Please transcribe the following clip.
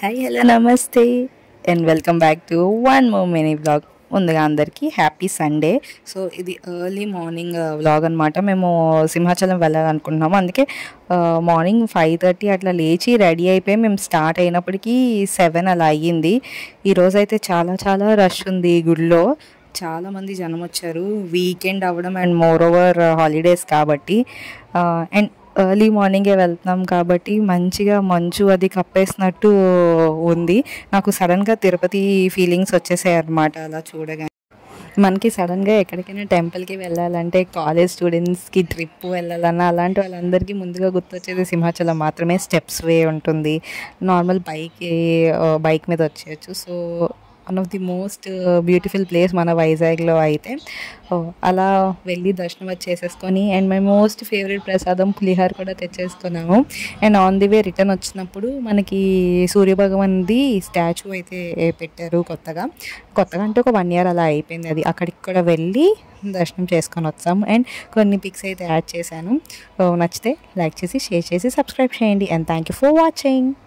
hi hello namaste and welcome back to one more mini blog ముందుగా అందరికీ happy Sunday so ఇది early morning vlog అనమాట మేము సింహాచలం వెళ్ళాలనుకుంటున్నాము అందుకే మార్నింగ్ ఫైవ్ థర్టీ అట్లా లేచి రెడీ అయిపోయి మేము స్టార్ట్ అయినప్పటికీ సెవెన్ అలా అయ్యింది ఈరోజు అయితే చాలా చాలా రష్ ఉంది ఈ గుడిలో చాలా మంది జనం వచ్చారు వీకెండ్ అవ్వడం అండ్ మోర్ ఓవర్ హాలిడేస్ కాబట్టి అండ్ ఎర్లీ మార్నింగే వెళ్తున్నాం కాబట్టి మంచిగా మంచు అది కప్పేసినట్టు ఉంది నాకు సడన్గా తిరుపతి ఫీలింగ్స్ వచ్చేసాయి అనమాట అలా చూడగానే మనకి సడన్గా ఎక్కడికైనా టెంపుల్కి వెళ్ళాలంటే కాలేజ్ స్టూడెంట్స్కి ట్రిప్ వెళ్ళాలన్నా అలాంటి వాళ్ళందరికీ ముందుగా గుర్తొచ్చేది సింహాచలం మాత్రమే స్టెప్స్ వే ఉంటుంది నార్మల్ బైక్ బైక్ మీద వచ్చేయచ్చు so one of the most beautiful place మన వైజాగ్లో అయితే అలా వెళ్ళి దర్శనం వచ్చి చేసేసుకొని అండ్ మై మోస్ట్ ఫేవరెట్ ప్రసాదం పులిహార కూడా తెచ్చేసుకున్నాము and on the way return వచ్చినప్పుడు మనకి సూర్యభగవాన్ది స్టాచ్యూ అయితే పెట్టారు కొత్తగా కొత్తగా అంటే ఒక వన్ ఇయర్ అలా అయిపోయింది అది అక్కడికి కూడా వెళ్ళి దర్శనం చేసుకొని వచ్చాము అండ్ కొన్ని పిక్స్ అయితే యాడ్ చేశాను నచ్చితే లైక్ చేసి షేర్ చేసి సబ్స్క్రైబ్ చేయండి and thank you for watching